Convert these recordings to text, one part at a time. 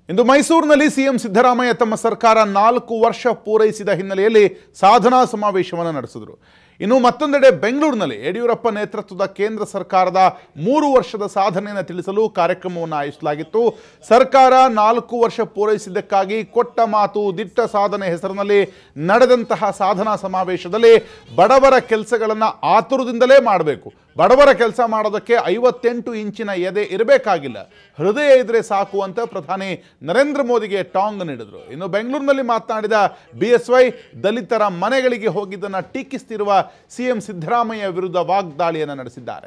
ಇಂದು ಮೈಸೂರಿನಲ್ಲಿ ಸಿಎಂ ಸಿದ್ದರಾಮಯ್ಯ ತಮ್ಮ ಸರ್ಕಾರ ನಾಲ್ಕು ವರ್ಷ ಪೂರೈಸಿದ ಹಿನ್ನೆಲೆಯಲ್ಲಿ ಸಾಧನಾ ಸಮಾವೇಶವನ್ನು ನಡೆಸಿದರು ಇನ್ನು ಮತ್ತೊಂದೆಡೆ ಬೆಂಗಳೂರಿನಲ್ಲಿ ಯಡಿಯೂರಪ್ಪ ನೇತೃತ್ವದ ಕೇಂದ್ರ ಸರ್ಕಾರದ ಮೂರು ವರ್ಷದ ಸಾಧನೆಯನ್ನು ತಿಳಿಸಲು ಕಾರ್ಯಕ್ರಮವನ್ನು ಆಯೋಜಿಸಲಾಗಿತ್ತು ಸರ್ಕಾರ ನಾಲ್ಕು ವರ್ಷ ಪೂರೈಸಿದ್ದಕ್ಕಾಗಿ ಕೊಟ್ಟ ಮಾತು ದಿಟ್ಟ ಸಾಧನೆ ಹೆಸರಿನಲ್ಲಿ ನಡೆದಂತಹ ಸಾಧನಾ ಸಮಾವೇಶದಲ್ಲಿ ಬಡವರ ಕೆಲಸಗಳನ್ನು ಆತುರದಿಂದಲೇ ಮಾಡಬೇಕು ಬಡವರ ಕೆಲಸ ಮಾಡೋದಕ್ಕೆ ಐವತ್ತೆಂಟು ಇಂಚಿನ ಎದೆ ಇರಬೇಕಾಗಿಲ್ಲ ಹೃದಯ ಇದ್ರೆ ಸಾಕು ಅಂತ ಪ್ರಧಾನಿ ನರೇಂದ್ರ ಮೋದಿಗೆ ಟಾಂಗ್ ನೀಡಿದರು ಇನ್ನು ಬೆಂಗಳೂರಿನಲ್ಲಿ ಮಾತನಾಡಿದ ಬಿ ಎಸ್ ವೈ ದಲಿತರ ಮನೆಗಳಿಗೆ ಹೋಗಿದ್ದನ್ನು ಟೀಕಿಸ್ತಿರುವ ಸಿಎಂ ಸಿದ್ದರಾಮಯ್ಯ ವಿರುದ್ಧ ವಾಗ್ದಾಳಿಯನ್ನು ನಡೆಸಿದ್ದಾರೆ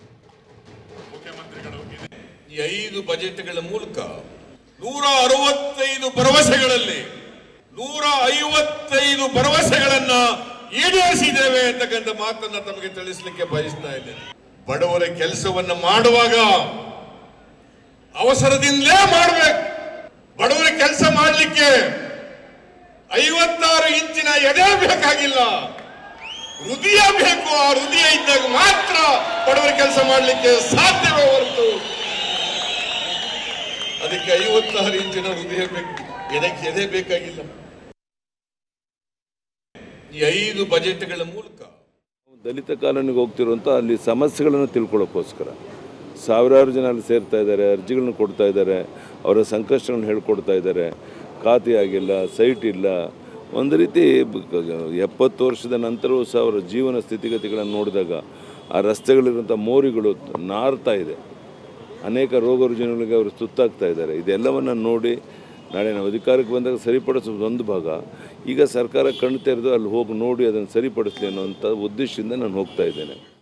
ಈ ಐದು ಬಜೆಟ್ಗಳ ಮೂಲಕ ನೂರ ಅರವತ್ತೈದು ಭರವಸೆಗಳಲ್ಲಿ ನೂರ ಐವತ್ತೈದು ಭರವಸೆಗಳನ್ನ ಈಡೇರಿಸಿದ್ದೇವೆ ಅಂತಕ್ಕಂಥ ಮಾತನ್ನ ತಮಗೆ ತಿಳಿಸಲಿಕ್ಕೆ ಬಯಸ್ತಾ ಇದ್ದೇನೆ ಬಡವರ ಕೆಲಸವನ್ನ ಮಾಡುವಾಗ ಅವಸರದಿಂದಲೇ ಮಾಡಬೇಕು ಬಡವರ ಕೆಲಸ ಮಾಡಲಿಕ್ಕೆ ಐವತ್ತಾರು ಇಂಚಿನ ಎದೆ ಬೇಕಾಗಿಲ್ಲ ಹೃದಯ ಬೇಕು ಆ ಹೃದಯ ಇದ್ದಾಗ ಮಾತ್ರ ಬಡವರ ಕೆಲಸ ಮಾಡಲಿಕ್ಕೆ ಸಾಧ್ಯವೇ ಹೊರತು ಅದಕ್ಕೆ ಐವತ್ತಾರು ಇಂಚಿನ ಹೃದಯ ಬೇಕು ಎದಕ್ಕೆ ಎದೆ ಬೇಕಾಗಿಲ್ಲ ಈ ಐದು ಬಜೆಟ್ಗಳ ಮೂಲಕ ದಲಿತ ಕಾಲೋನಿಗೆ ಹೋಗ್ತಿರುವಂಥ ಅಲ್ಲಿ ಸಮಸ್ಯೆಗಳನ್ನು ತಿಳ್ಕೊಳ್ಳೋಕ್ಕೋಸ್ಕರ ಸಾವಿರಾರು ಜನ ಅಲ್ಲಿ ಸೇರ್ತಾ ಇದ್ದಾರೆ ಅರ್ಜಿಗಳನ್ನ ಕೊಡ್ತಾ ಇದ್ದಾರೆ ಅವರ ಸಂಕಷ್ಟಗಳನ್ನು ಹೇಳ್ಕೊಡ್ತಾ ಇದ್ದಾರೆ ಖಾತೆ ಆಗಿಲ್ಲ ಸೈಟ್ ಇಲ್ಲ ಒಂದು ರೀತಿ ಬ- ಎಪ್ಪತ್ತು ವರ್ಷದ ನಂತರವೂ ಸಹ ಅವರ ಜೀವನ ಸ್ಥಿತಿಗತಿಗಳನ್ನು ನೋಡಿದಾಗ ಆ ರಸ್ತೆಗಳಿರುವಂಥ ಮೋರಿಗಳು ನಾರ್ತಾ ಇದೆ ಅನೇಕ ರೋಗ ರುಜಿನಗಳಿಗೆ ಅವರು ತುತ್ತಾಗ್ತಾ ಇದ್ದಾರೆ ಇದೆಲ್ಲವನ್ನು ನೋಡಿ ನಾಳೆ ನಾವು ಅಧಿಕಾರಕ್ಕೆ ಬಂದಾಗ ಸರಿಪಡಿಸೋದು ಒಂದು ಭಾಗ ಈಗ ಸರ್ಕಾರ ಕಣ್ಣು ತೆರೆದು ಅಲ್ಲಿ ಹೋಗಿ ನೋಡಿ ಅದನ್ನು ಸರಿಪಡಿಸಲಿ ಅನ್ನೋಂಥ ಉದ್ದೇಶದಿಂದ ನಾನು ಹೋಗ್ತಾ ಇದ್ದೇನೆ